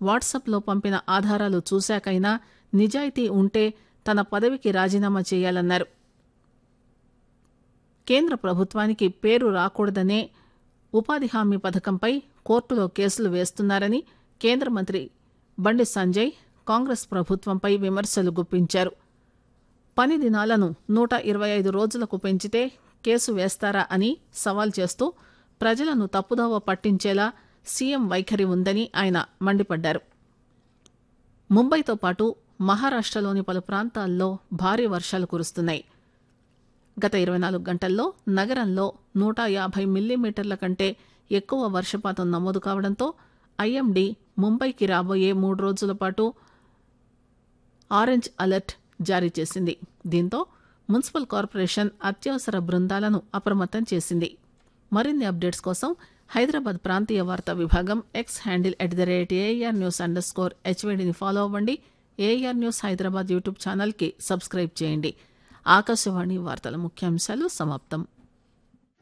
వాట్సాప్లో పంపిన ఆధారాలు చూశాకైనా నిజాయితీ ఉంటే తన పదవికి రాజీనామా చేయాలన్నారు కేంద్ర ప్రభుత్వానికి పేరు రాకూడదనే ఉపాధి హామీ పథకంపై కోర్టులో కేసులు వేస్తున్నారని కేంద్ర మంత్రి బండి సంజయ్ కాంగ్రెస్ ప్రభుత్వంపై విమర్శలు గుప్పించారు పని దినాలను నూట ఇరవై ఐదు రోజులకు పెంచితే కేసు వేస్తారా అని సవాల్ చేస్తూ ప్రజలను తప్పుదోవ పట్టించేలా సీఎం వైఖరి ఉందని ఆయన మండిపడ్డారు ముంబైతో పాటు మహారాష్టలోని పలు ప్రాంతాల్లో భారీ వర్షాలు కురుస్తున్నాయి గత ఇరవై నాలుగు గంటల్లో నగరంలో నూట యాభై మిల్లీమీటర్ల కంటే ఎక్కువ వర్షపాతం నమోదు కావడంతో ఐఎండీ ముంబైకి రాబోయే మూడు రోజుల పాటు ఆరెంజ్ అలర్ట్ జారీ చేసింది దీంతో మున్సిపల్ కార్పొరేషన్ అత్యవసర బృందాలను అప్రమత్తం చేసింది మరిన్ని అప్డేట్స్ కోసం హైదరాబాద్ ప్రాంతీయ వార్తా విభాగం X handle at the rate AIR news underscore హెచ్వేడిని ఫాలో అవ్వండి ఏఆర్ న్యూస్ హైదరాబాద్ యూట్యూబ్ ఛానల్కి సబ్స్క్రైబ్ చేయండి ఆకాశవాణి వార్తల ముఖ్యాంశాలు సమాప్తం